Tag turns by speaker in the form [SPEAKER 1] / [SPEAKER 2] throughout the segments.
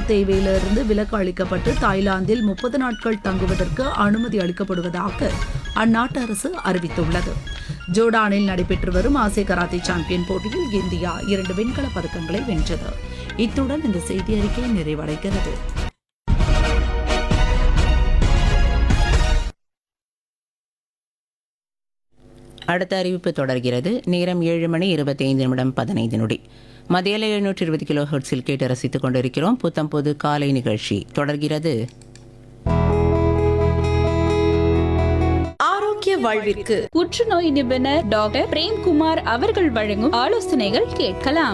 [SPEAKER 1] தேவையிலிருந்து விலக்கு அளிக்கப்பட்டு தாய்லாந்தில் முப்பது நாட்கள் தங்குவதற்கு அனுமதி அளிக்கப்படுவதாக அந்நாட்டு அரசு அறிவித்துள்ளது ஜோர்டானில் நடைபெற்று வரும் ஆசிய கராத்தே சாம்பியன் போட்டியில் இந்தியா இரண்டு வெண்கலப் பதக்கங்களை வென்றது இத்துடன் இந்த செய்தி அறிக்கை நிறைவடைகிறது
[SPEAKER 2] அடுத்த அறிவிப்பு தொடர்கிறது நேரம் ஏழு மணி இருபத்தி ஐந்து நிமிடம் பதினைந்து நொடி மதியில எழுநூற்றி இருபது கிலோ ஹெர்ட்ஸில் கேட்டு ரசித்துக் கொண்டிருக்கிறோம் புத்தம் பொது காலை நிகழ்ச்சி தொடர்கிறது
[SPEAKER 3] ஆரோக்கிய வாழ்விற்கு புற்றுநோய் நிபுணர் டாக்டர் பிரேம்குமார் அவர்கள் வழங்கும் ஆலோசனைகள் கேட்கலாம்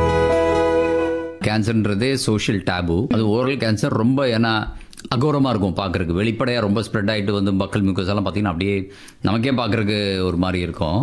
[SPEAKER 4] கேன்சர்ன்றதே சோஷியல் டேபு அது ஓரல் கேன்சர் ரொம்ப ஏன்னா அகோரமாக இருக்கும் பார்க்குறக்கு வெளிப்படையாக ரொம்ப ஸ்ப்ரெட் ஆகிட்டு வந்து மக்கள் மியூக்கஸ் எல்லாம் பார்த்தீங்கன்னா அப்படியே நமக்கே பார்க்குறக்கு ஒரு மாதிரி இருக்கும்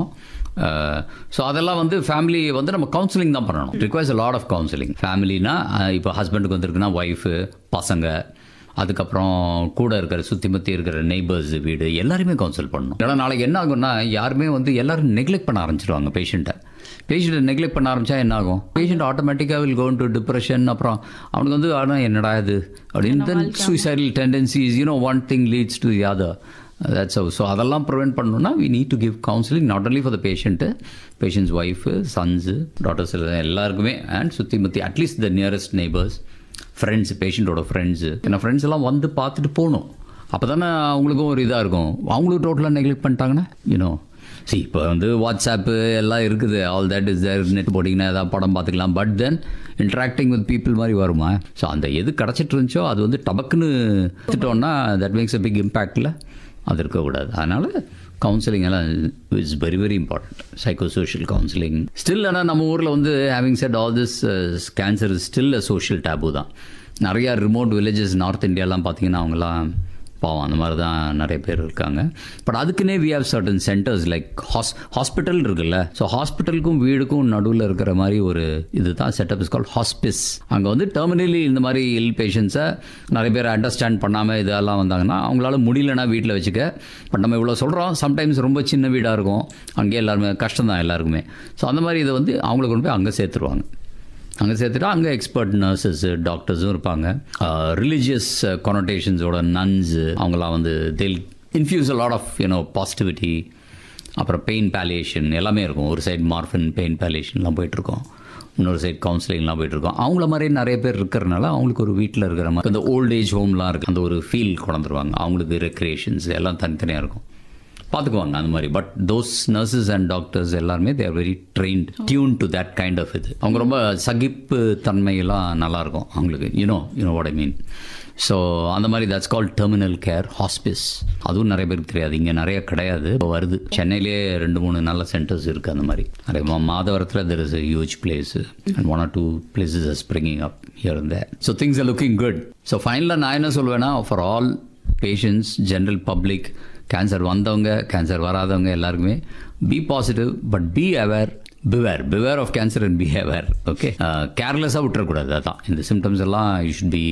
[SPEAKER 4] ஸோ அதெல்லாம் வந்து ஃபேமிலி வந்து நம்ம கவுன்சிலிங் தான் பண்ணணும் ரிக்வயர்ஸ் லாட் ஆஃப் கவுன்சிலிங் ஃபேமிலினா இப்போ ஹஸ்பண்டுக்கு வந்திருக்குன்னா ஒய்ஃபு பசங்க அதுக்கப்புறம் கூட இருக்கிற சுற்றி முற்றி இருக்கிற நெய்பர்ஸ் வீடு எல்லாருமே கவுன்சில் பண்ணணும் ஏன்னா நாளைக்கு என்ன ஆகும்னா யாருமே வந்து எல்லாரும் நெக்லெக்ட் பண்ண ஆரம்பிச்சிருவாங்க பேஷண்ட்டை பேஷண்ட்டை நெக்லெக்ட் பண்ண ஆரம்பிச்சா என்ன ஆகும் பேஷண்ட் ஆட்டோமேட்டிக்காக வில் கோன் டு டிப்ரெஷன் அப்புறம் அவனுக்கு வந்து ஆனால் என்னடா இது அப்படின்னு then suicidal tendencies you know one thing leads to the other that's so அதெல்லாம் ப்ரிவெண்ட் பண்ணணும்னா we need to give counselling not only for the patient patients wife sons daughters எல்லாருக்குமே அண்ட் சுற்றி முற்றி at least the nearest neighbours friends பேஷண்ட்டோட friends ஏன்னா friends எல்லாம் வந்து பார்த்துட்டு போகணும் அப்போ தானே அவங்களுக்கும் ஒரு இதாக இருக்கும் அவங்களும் டோட்டலாக நெக்லெக்ட் பண்ணிட்டாங்கன்னா யூனோ see இப்போ வந்து வாட்ஸ்அப்பு எல்லாம் இருக்குது all that is there net போட்டிங்கன்னா ஏதாவது படம் பார்த்துக்கலாம் but then interacting with people மாதிரி வருமா ஸோ அந்த எது கிடச்சிட்டு இருந்துச்சோ அது வந்து டபக்குன்னு எடுத்துட்டோன்னா தட் மேக்ஸ் அ பிக் இம்பேக்டில் அது இருக்கக்கூடாது அதனால் கவுன்சிலிங் எல்லாம் it's very very important psycho social counselling still ஆனால் நம்ம ஊரில் வந்து having said all this cancer is still a social taboo தான் நிறையா ரிமோட் வில்லேஜஸ் நார்த் இந்தியாலாம் பார்த்தீங்கன்னா அவங்கெல்லாம் பாவம் அந்த மாதிரி தான் நிறைய பேர் இருக்காங்க பட் அதுக்குன்னே we have certain centres like hos hospital இருக்குல்ல ஸோ ஹாஸ்பிட்டலுக்கும் வீடுக்கும் நடுவில் இருக்கிற மாதிரி ஒரு இது தான் செட்டப் இஸ் கால் ஹாஸ்பிஸ் அங்கே வந்து டெர்மினலி இந்த மாதிரி இல் பேஷண்ட்ஸை நிறைய பேர் அண்டர்ஸ்டாண்ட் பண்ணாமல் இதெல்லாம் வந்தாங்கன்னா அவங்களால முடியலன்னா வீட்டில் வச்சுக்க பட் நம்ம இவ்வளோ சொல்கிறோம் சம்டைம்ஸ் ரொம்ப சின்ன வீடாக இருக்கும் அங்கேயே எல்லாருமே கஷ்டம் தான் எல்லாருக்குமே ஸோ அந்த மாதிரி இதை வந்து அவங்கள கொண்டு போய் அங்கே சேர்த்துருவாங்க அங்கே சேர்த்துட்டா அங்கே எக்ஸ்பர்ட் நர்சஸ்ஸு டாக்டர்ஸும் இருப்பாங்க ரிலீஜியஸ் கொனோட்டேஷன்ஸோட நன்ஸு அவங்களாம் வந்து they'll infuse lot of you know positivity அப்புறம் பெயின் பேலியேஷன் எல்லாமே இருக்கும் ஒரு சைடு மார்ஃபின் பெயின் பேலியேஷன்லாம் போயிட்டுருக்கோம் இன்னொரு சைடு கவுன்சிலிங்லாம் போயிட்டுருக்கோம் அவங்கள மாதிரி நிறைய பேர் இருக்கிறனால அவங்களுக்கு ஒரு வீட்டில் இருக்கிற மாதிரி அந்த ஓல்ட் ஏஜ் ஹோம்லாம் இருக்குது அந்த ஒரு ஃபீல் கொண்டுருவாங்க அவங்களுக்கு ரெக்ரியேஷன்ஸ் எல்லாம் தனித்தனியாக இருக்கும் பார்த்துக்குவாங்க அந்த மாதிரி but those nurses and doctors எல்லாருமே they're very trained tuned to that kind of இது அவங்க ரொம்ப சகிப்பு தன்மையெல்லாம் நல்லாயிருக்கும் அவங்களுக்கு you know you know what I mean so அந்த மாதிரி that's call terminal care hospice அதுவும் நிறைய பேருக்கு தெரியாது இங்கே நிறைய கிடையாது இப்போ வருது சென்னையிலேயே ரெண்டு மூணு நல்ல சென்டர்ஸ் இருக்குது அந்த மாதிரி நிறைய மா- மாதவரத்தில் there is a huge place and one or two places are springing up here இந்த so things are looking good so ஃபைனலாக நான் என்ன சொல்வேன்னா for all patients general public cancer வந்தவங்க கேன்சர் வராதவங்க எல்லாருக்குமே be positive but be aware beware beware of cancer and be aware okay கேர்லெஸ்ஸாக விட்டுறக்கூடாது அதான் இந்த சிம்டம்ஸ் எல்லாம் you should be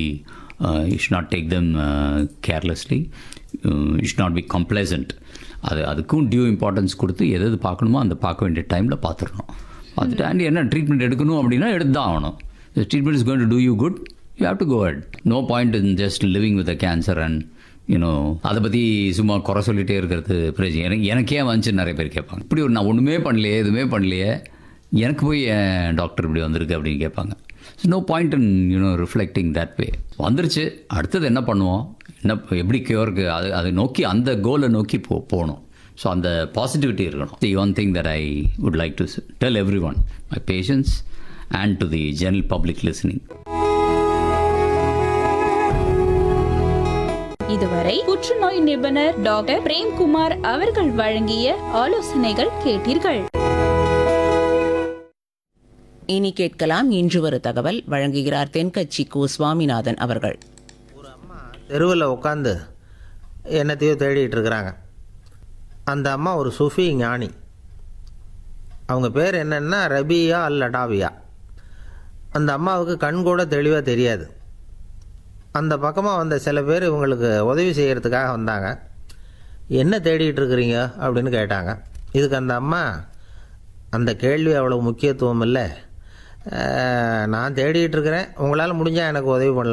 [SPEAKER 4] you should not take them carelessly you should not be complacent அது அதுக்கும் டியூ இம்பார்ட்டன்ஸ் கொடுத்து எது எது பார்க்கணுமோ அந்த பார்க்க வேண்டிய டைமில் பார்த்துடணும் பார்த்துட்டு அண்ட் என்ன ட்ரீட்மெண்ட் எடுக்கணும் அப்படின்னா எடுத்து தான் ஆகணும் treatment is going to do you good you have to go at no point in just living with a cancer and you know அதை பற்றி சும்மா குறை சொல்லிட்டே இருக்கிறது பிரச்சனை எனக்கு எனக்கே வந்துச்சு நிறைய பேர் கேட்பாங்க இப்படி ஒரு நான் ஒன்றுமே பண்ணலையே எதுவுமே பண்ணலையே எனக்கு போய் ஏன் டாக்டர் இப்படி வந்திருக்கு அப்படின்னு கேட்பாங்க no point in you know reflecting that way வந்துருச்சு அடுத்தது என்ன பண்ணுவோம் என்ன எப்படி கியூருக்கு அது அதை நோக்கி அந்த கோலை நோக்கி போ போகணும் ஸோ அந்த பாசிட்டிவிட்டி இருக்கணும் the one thing that I would like to tell everyone my patients and to the general public listening
[SPEAKER 3] இதுவரை புற்றுநோய் நிபுணர் டாக்டர் பிரேம்குமார் அவர்கள் வழங்கிய ஆலோசனைகள் கேட்டீர்கள்
[SPEAKER 2] இனி கேட்கலாம் இன்று ஒரு தகவல் வழங்குகிறார் தென்கட்சி கு சுவாமிநாதன் அவர்கள்
[SPEAKER 5] தெருவில் உட்காந்து என்னத்தையோ தேடிட்டு இருக்கிறாங்க அந்த அம்மா ஒரு சுஃபி ஞானி அவங்க பேர் என்னன்னா ரபியா அல் லடாவியா அந்த அம்மாவுக்கு கண் கூட தெளிவாக தெரியாது அந்த பக்கமாக வந்த சில பேர் இவங்களுக்கு உதவி செய்கிறதுக்காக வந்தாங்க என்ன தேடிட்டு இருக்கிறீங்க அப்படின்னு கேட்டாங்க இதுக்கு அந்த அம்மா அந்த கேள்வி அவ்வளோ முக்கியத்துவம் இல்லை அஹ், நான் தேடிட்டு இருக்கிறேன் உங்களால் முடிஞ்சால் எனக்கு உதவி பண்ணலாம்